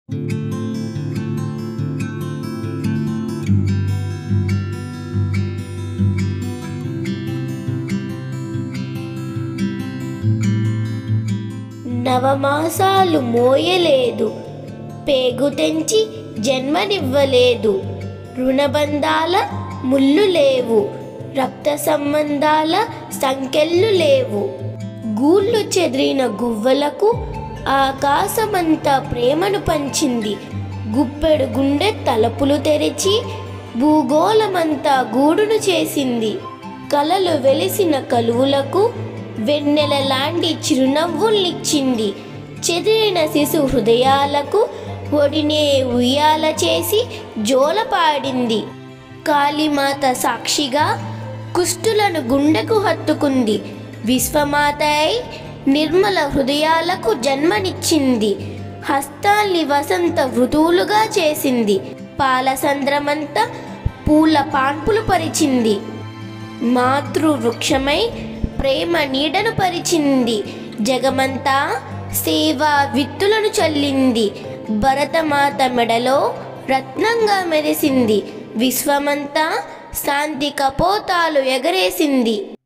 నవమాసాలు మోయలేదు పేగు తెంచి జన్మనివ్వలేదు రుణబంధాల ముళ్ళు లేవు రక్త సంబంధాల సంకెళ్ళు లేవు గూళ్ళు చెదిరిన గువ్వలకు ఆకాశమంతా ప్రేమను పంచింది గుప్పెడు గుండె తలుపులు తెరిచి భూగోళమంతా గూడును చేసింది కలలు వెలిసిన కలువులకు వెన్నెల లాంటి చిరునవ్వుల్నిచ్చింది చెదిరిన శిశు హృదయాలకు ఒడినే ఉయ్యాల చేసి జోలపాడింది కాళీమాత సాక్షిగా కుష్టులను గుండెకు హత్తుకుంది విశ్వమాత అయి నిర్మల హృదయాలకు జన్మనిచ్చింది హస్తాల్ని వసంత ఋతువులుగా చేసింది పాలసంద్రమంతా పూల పాన్పులు పరిచింది మాతృ వృక్షమై ప్రేమ నీడను పరిచింది జగమంతా సేవా విత్తులను చల్లింది భరతమాత మెడలో రత్నంగా మెరిసింది విశ్వమంతా శాంతి కపోతాలు ఎగరేసింది